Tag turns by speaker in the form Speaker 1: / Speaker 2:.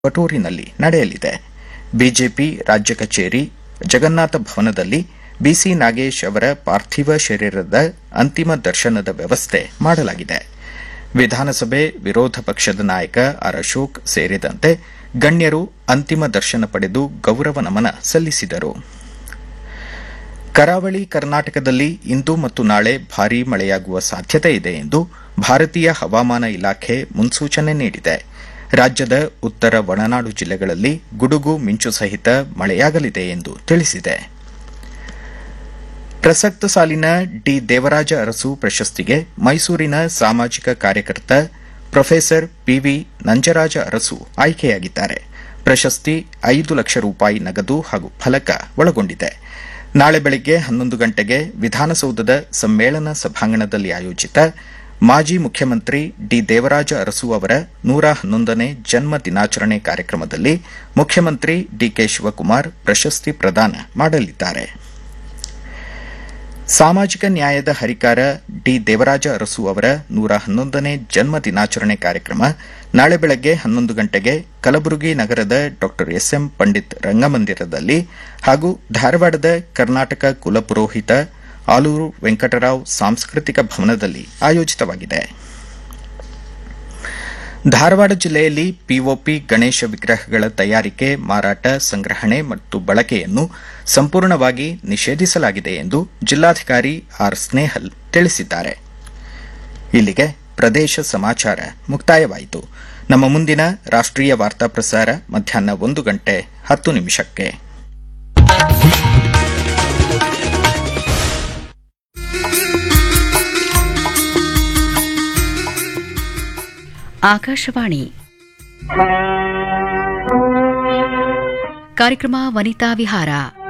Speaker 1: ವಟೂರಿನಲ್ಲಿ ನಡೆಯಲಿದೆ ಬಿಜೆಪಿ ರಾಜ್ಯ ಕಚೇರಿ ಜಗನ್ನಾಥ ಭವನದಲ್ಲಿ ಬಿಸಿ ನಾಗೇಶ್ ಅವರ ಪಾರ್ಥಿವ ಶರೀರದ ಅಂತಿಮ ದರ್ಶನದ ವ್ಯವಸ್ಥೆ ಮಾಡಲಾಗಿದೆ ವಿಧಾನಸಭೆ ವಿರೋಧ ಪಕ್ಷದ ನಾಯಕ ಆರ್ ಅಶೋಕ್ ಸೇರಿದಂತೆ ಗಣ್ಯರು ಅಂತಿಮ ದರ್ಶನ ಪಡೆದು ಗೌರವ ನಮನ ಸಲ್ಲಿಸಿದರು ಕರಾವಳಿ ಕರ್ನಾಟಕದಲ್ಲಿ ಇಂದು ಮತ್ತು ನಾಳೆ ಭಾರೀ ಮಳೆಯಾಗುವ ಸಾಧ್ಯತೆ ಇದೆ ಎಂದು ಭಾರತೀಯ ಹವಾಮಾನ ಇಲಾಖೆ ಮುನ್ಸೂಚನೆ ನೀಡಿದೆ ರಾಜ್ಯದ ಉತ್ತರ ಒಳನಾಡು ಜಿಲ್ಲೆಗಳಲ್ಲಿ ಗುಡುಗು ಮಿಂಚು ಸಹಿತ ಮಳೆಯಾಗಲಿದೆ ಎಂದು ತಿಳಿಸಿದೆ ಪ್ರಸಕ್ತ ಸಾಲಿನ ಡಿ ದೇವರಾಜ ಅರಸು ಪ್ರಶಸ್ತಿಗೆ ಮೈಸೂರಿನ ಸಾಮಾಜಿಕ ಕಾರ್ಯಕರ್ತ ಪ್ರೊಫೆಸರ್ ಪಿವಿ ನಂಜರಾಜ ಅರಸು ಆಯ್ಕೆಯಾಗಿದ್ದಾರೆ ಪ್ರಶಸ್ತಿ ಐದು ಲಕ್ಷ ರೂಪಾಯಿ ನಗದು ಹಾಗೂ ಫಲಕ ಒಳಗೊಂಡಿದೆ ನಾಳೆ ಬೆಳಗ್ಗೆ ಹನ್ನೊಂದು ಗಂಟೆಗೆ ವಿಧಾನಸೌಧದ ಸಮ್ಮೇಳನ ಸಭಾಂಗಣದಲ್ಲಿ ಆಯೋಜಿತ ಮಾಜಿ ಮುಖ್ಯಮಂತ್ರಿ ಡಿ ದೇವರಾಜ ಅರಸು ಅವರ ನೂರ ಹನ್ನೊಂದನೇ ಜನ್ಮ ದಿನಾಚರಣೆ ಕಾರ್ಯಕ್ರಮದಲ್ಲಿ ಮುಖ್ಯಮಂತ್ರಿ ಡಿಕೆ ಶಿವಕುಮಾರ್ ಪ್ರಶಸ್ತಿ ಪ್ರದಾನ ಮಾಡಲಿದ್ದಾರೆ ಸಾಮಾಜಿಕ ನ್ಯಾಯದ ಹರಿಕಾರ ಡಿ ದೇವರಾಜ ಅರಸು ಅವರ ನೂರ ಹನ್ನೊಂದನೇ ಜನ್ಮ ದಿನಾಚರಣೆ ಕಾರ್ಯಕ್ರಮ ನಾಳೆ ಬೆಳಗ್ಗೆ ಹನ್ನೊಂದು ಗಂಟೆಗೆ ಕಲಬುರಗಿ ನಗರದ ಡಾ ಎಸ್ಎಂ ಪಂಡಿತ್ ರಂಗಮಂದಿರದಲ್ಲಿ ಹಾಗೂ ಧಾರವಾಡದ ಕರ್ನಾಟಕ ಕುಲಪುರೋಹಿತ ಆಲೂರು ವೆಂಕಟರಾವ್ ಸಾಂಸ್ಕೃತಿಕ ಭವನದಲ್ಲಿ ಆಯೋಜಿತವಾಗಿದೆ ಧಾರವಾಡ ಜಿಲ್ಲೆಯಲ್ಲಿ ಪಿಒಪಿ ಗಣೇಶ ವಿಗ್ರಹಗಳ ತಯಾರಿಕೆ ಮಾರಾಟ ಸಂಗ್ರಹಣೆ ಮತ್ತು ಬಳಕೆಯನ್ನು ಸಂಪೂರ್ಣವಾಗಿ ನಿಷೇಧಿಸಲಾಗಿದೆ ಎಂದು ಜಿಲ್ಲಾಧಿಕಾರಿ ಆರ್ ಸ್ನೇಹಲ್ ತಿಳಿಸಿದ್ದಾರೆ ಇಲ್ಲಿಗೆ ಪ್ರದೇಶ ಸಮಾಚಾರ ಮುಕ್ತಾಯವಾಯಿತು ನಮ್ಮ ಮುಂದಿನ ರಾಷ್ಟ್ರೀಯ ವಾರ್ತಾ ಪ್ರಸಾರ ಮಧ್ಯಾಹ್ನ ಒಂದು ಗಂಟೆ ಹತ್ತು ನಿಮಿಷಕ್ಕೆ
Speaker 2: ಆಕಾಶವಾಣಿ ಕಾರ್ಯಕ್ರಮ ವನಿತಾ ವಿಹಾರ